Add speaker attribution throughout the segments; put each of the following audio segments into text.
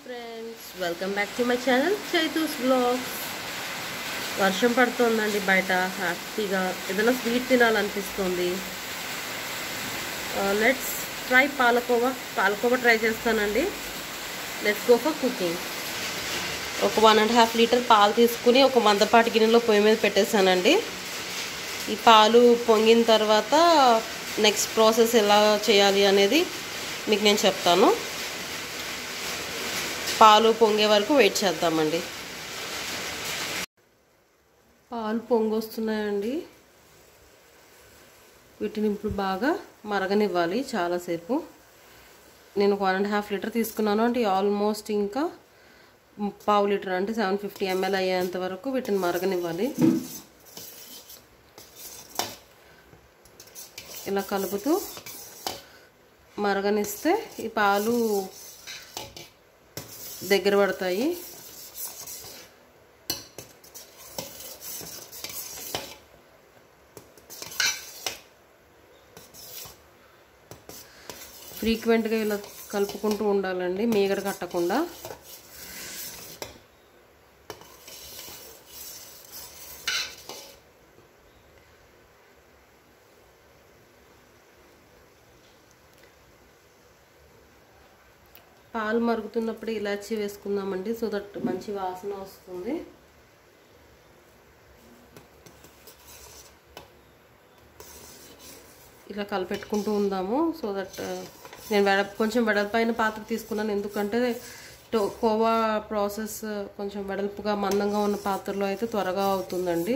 Speaker 1: friends welcome back to my channel Chaitu's blogs వర్షం పడుతుందండి బయట హ్యాపీగా ఏదైనా స్వీట్ తినాలనిపిస్తుంది let's try palkova palkova try చేస్తానండి లెట్స్ గో ఫర్ కుకింగ్ ఒక వన్ అండ్ హాఫ్ లీటర్ పాలు తీసుకుని ఒక మందపాటి గిన్నెలో పొయ్యి మీద పెట్టేశానండి ఈ పాలు పొంగిన తర్వాత నెక్స్ట్ ప్రాసెస్ ఎలా చేయాలి అనేది మీకు నేను చెప్తాను పాలు పొంగే వరకు వెయిట్ చేద్దామండి పాలు పొంగొస్తున్నాయండి వీటిని ఇప్పుడు బాగా మరగనివ్వాలి చాలాసేపు నేను ఒక వన్ అండ్ హాఫ్ లీటర్ తీసుకున్నాను అంటే ఆల్మోస్ట్ ఇంకా పావు లీటర్ అంటే సెవెన్ ఫిఫ్టీ ఎంఎల్ అయ్యేంత వరకు వీటిని మరగనివ్వాలి ఇలా కలుపుతూ మరగనిస్తే ఈ పాలు దగ్గర పడతాయి ఫ్రీక్వెంట్గా ఇలా కలుపుకుంటూ ఉండాలండి మీగడ కట్టకుండా పాలు మరుగుతున్నప్పుడు ఇలాచి వేసుకుందామండి సో దట్ మంచి వాసన వస్తుంది ఇలా కలిపెట్టుకుంటూ ఉందాము సో దట్ నేను వెడ కొంచెం వెడల్పైన పాత్ర తీసుకున్నాను ఎందుకంటే కోవా ప్రాసెస్ కొంచెం వెడల్పుగా మందంగా ఉన్న పాత్రలో అయితే త్వరగా అవుతుందండి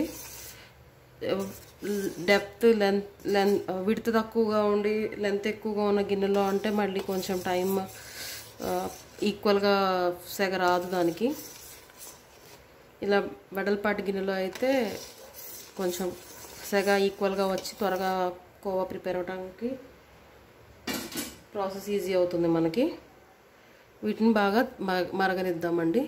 Speaker 1: డెప్త్ లెంత్ లెంత్ విడత తక్కువగా ఉండి లెంత్ ఎక్కువగా ఉన్న గిన్నెలో అంటే మళ్ళీ కొంచెం టైం ఈక్వల్గా సెగ రాదు దానికి ఇలా వెడల్పాటి గిన్నెలో అయితే కొంచెం సెగ ఈక్వల్గా వచ్చి త్వరగా కోవా ప్రిపేర్ అవడానికి ప్రాసెస్ ఈజీ అవుతుంది మనకి వీటిని బాగా మరగనిద్దామండి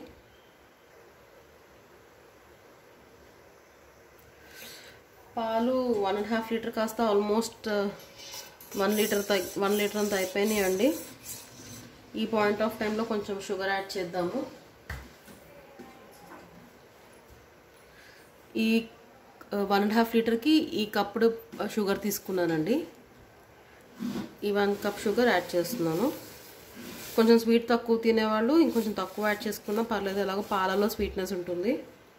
Speaker 1: పాలు వన్ అండ్ హాఫ్ లీటర్ కాస్త almost one litre one litre అంతా అయిపోయినాయి అండి ఈ పాయింట్ ఆఫ్ టైంలో కొంచెం షుగర్ యాడ్ చేద్దాము ఈ వన్ అండ్ హాఫ్ లీటర్కి ఈ కప్పుడు షుగర్ తీసుకున్నానండి ఈ వన్ కప్ షుగర్ యాడ్ చేస్తున్నాను కొంచెం స్వీట్ తక్కువ తినేవాళ్ళు ఇంకొంచెం తక్కువ యాడ్ చేసుకున్నా పర్లేదు ఎలాగో పాలలో స్వీట్నెస్ ఉంటుంది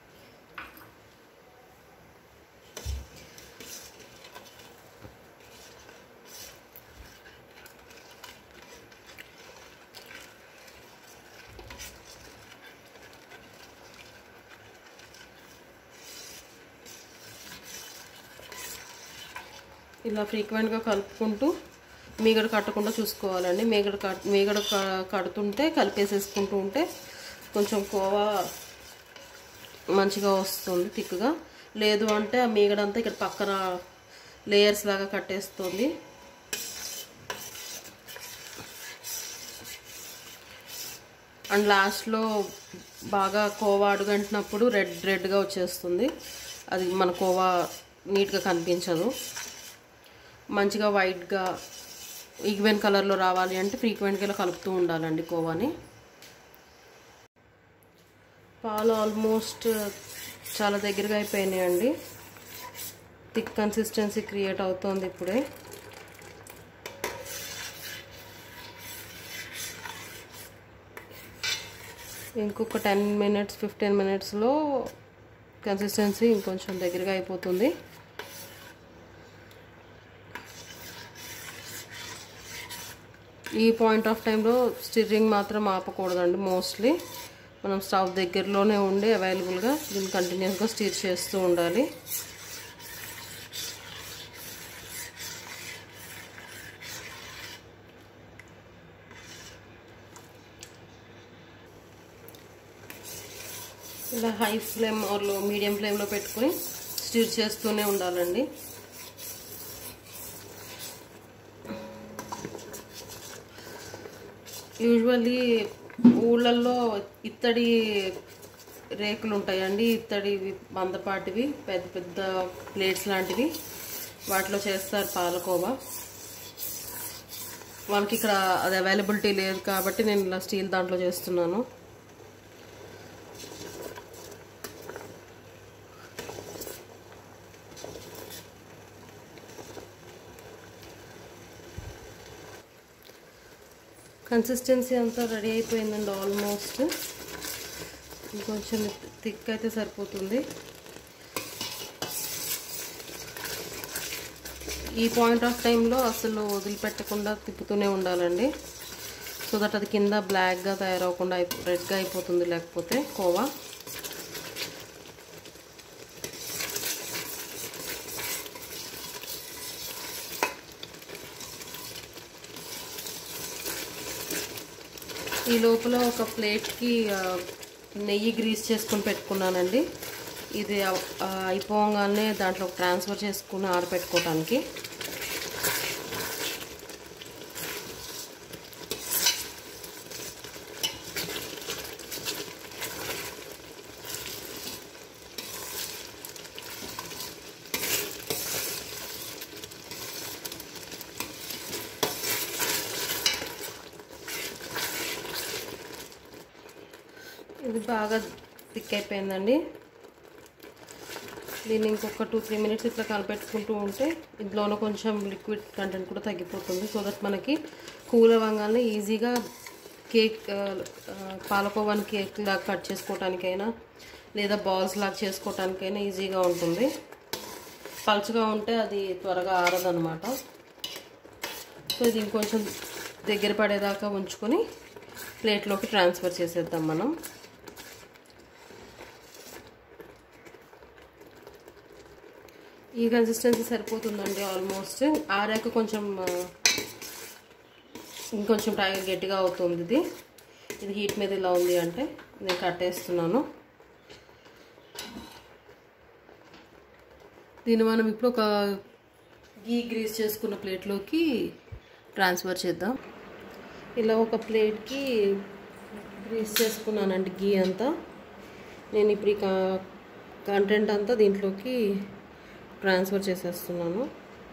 Speaker 1: ఇలా ఫ్రీక్వెంట్గా కలుపుకుంటూ మీగడ కట్టకుండా చూసుకోవాలండి మీగడ కట్ మీగడ కడుతుంటే కలిపేసేసుకుంటూ ఉంటే కొంచెం కోవా మంచిగా వస్తుంది థిక్గా లేదు అంటే ఆ మీగడంతా ఇక్కడ పక్కన లేయర్స్ లాగా కట్టేస్తుంది అండ్ లాస్ట్లో బాగా కోవా అడుగంటినప్పుడు రెడ్ రెడ్గా వచ్చేస్తుంది అది మన కోవా నీట్గా కనిపించదు మంచిగా వైట్గా ఈవెన్ కలర్లో రావాలి అంటే ఫ్రీక్వెంట్గా ఇలా కలుపుతూ ఉండాలండి కోవాని పాలు ఆల్మోస్ట్ చాలా దగ్గరగా అయిపోయినాయండి థిక్ కన్సిస్టెన్సీ క్రియేట్ అవుతోంది ఇప్పుడే ఇంకొక టెన్ మినిట్స్ ఫిఫ్టీన్ మినిట్స్లో కన్సిస్టెన్సీ ఇంకొంచెం దగ్గరగా అయిపోతుంది ఈ పాయింట్ ఆఫ్ టైంలో స్టిర్రింగ్ మాత్రం ఆపకూడదండి మోస్ట్లీ మనం స్టవ్ దగ్గరలోనే ఉండి అవైలబుల్గా దీన్ని కంటిన్యూస్గా స్టిర్ చేస్తూ ఉండాలి ఇలా హై ఫ్లేమ్ ఆర్లో మీడియం ఫ్లేమ్లో పెట్టుకొని స్టిర్ చేస్తూనే ఉండాలండి యూజువల్లీ ఊళ్ళల్లో ఇత్తడి రేకులు ఉంటాయండి ఇత్తడి మందపాటివి పెద్ద పెద్ద ప్లేట్స్ లాంటివి వాటిలో చేస్తారు పాలకోవా వాళ్ళకి ఇక్కడ అది అవైలబిలిటీ లేదు కాబట్టి నేను ఇలా స్టీల్ దాంట్లో చేస్తున్నాను కన్సిస్టెన్సీ అంతా రెడీ అయిపోయిందండి ఆల్మోస్ట్ ఇంకొంచెం థిక్ అయితే సరిపోతుంది ఈ పాయింట్ ఆఫ్ టైంలో అసలు వదిలిపెట్టకుండా తిప్పుతూనే ఉండాలండి సో దట్ అది కింద బ్లాక్గా తయారవకుండా అయిపో రెడ్గా అయిపోతుంది లేకపోతే కోవా ఈ లోపల ఒక ప్లేట్కి ఆ, నెయ్యి గ్రీస్ చేసుకుని పెట్టుకున్నానండి ఇది అవ- ఆ, అయిపోగానే దాంట్లో ట్రాన్స్ఫర్ చేసుకుని ఆరబెట్టుకోవటానికి ఇది బాగా థిక్ అయిపోయిందండి దీన్ని ఇంకొక టూ త్రీ మినిట్స్ ఇట్లా కలిపెట్టుకుంటూ ఉంటే ఇందులోనూ కొంచెం లిక్విడ్ కంటెంట్ కూడా తగ్గిపోతుంది సో దట్ మనకి కూల్ అవ్వగానే ఈజీగా కేక్ పాలకోవాని కేక్ లాగా కట్ చేసుకోవటానికైనా లేదా బాల్స్ లాగా చేసుకోవటానికైనా ఈజీగా ఉంటుంది పలుచగా ఉంటే అది త్వరగా ఆరదనమాట సో ఇది ఇంకొంచెం దగ్గర పడేదాకా ఉంచుకొని ప్లేట్లోకి ట్రాన్స్ఫర్ చేసేద్దాం మనం ఈ కన్సిస్టెన్సీ సరిపోతుందండి ఆల్మోస్ట్ ఆరాక కొంచెం ఆ, ఇంకొంచెం టై గట్టిగా అవుతుంది ఇది ఇది హీట్ మీద ఇలా ఉంది అంటే నేను కట్టేస్తున్నాను దీన్ని మనం ఇప్పుడు ఒక గీ గ్రీస్ చేసుకున్న ప్లేట్లోకి ట్రాన్స్ఫర్ చేద్దాం ఇలా ఒక ప్లేట్కి గ్రీస్ చేసుకున్నానండి గీ అంతా నేను ఇప్పుడు ఈ కంటెంట్ అంతా దీంట్లోకి ట్రాన్స్ఫర్ చేసేస్తున్నాను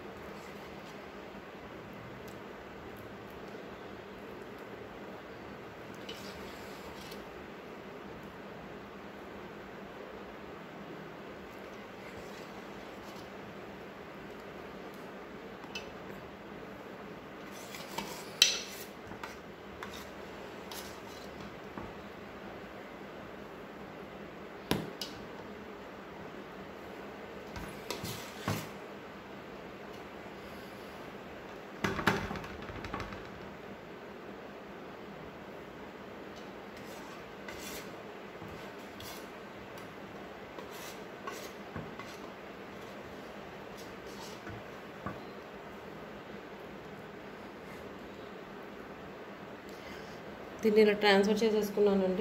Speaker 1: దీన్ని ఇలా ట్రాన్స్ఫర్ చేసేసుకున్నానండి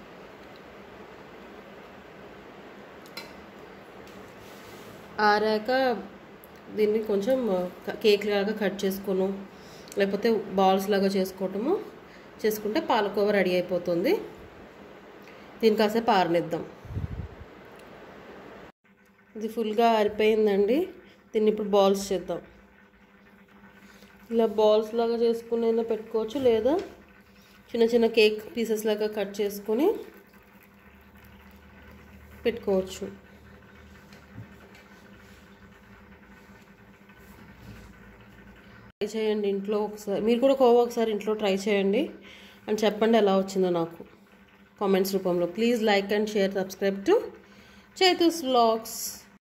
Speaker 1: ఆరాక దీన్ని కొంచెం కేక్ లాగా కట్ చేసుకోను లేకపోతే బాల్స్ లాగా చేసుకోవటము చేసుకుంటే పాలకోవ రెడీ అయిపోతుంది దీని కాసేపు ఆరనిద్దాం ఇది ఫుల్గా ఆరిపోయిందండి దీన్ని ఇప్పుడు బాల్స్ చేద్దాం ఇలా బాల్స్ లాగా చేసుకుని అయినా పెట్టుకోవచ్చు లేదా చిన్న చిన్న కేక్ పీసెస్ లాగా కట్ చేసుకొని పెట్టుకోవచ్చు ట్రై చేయండి ఇంట్లో ఒకసారి మీరు కూడా కోవా ఒకసారి ఇంట్లో ట్రై చేయండి అని చెప్పండి ఎలా వచ్చిందో నాకు కామెంట్స్ రూపంలో please like and share subscribe to Chaitu's vlogs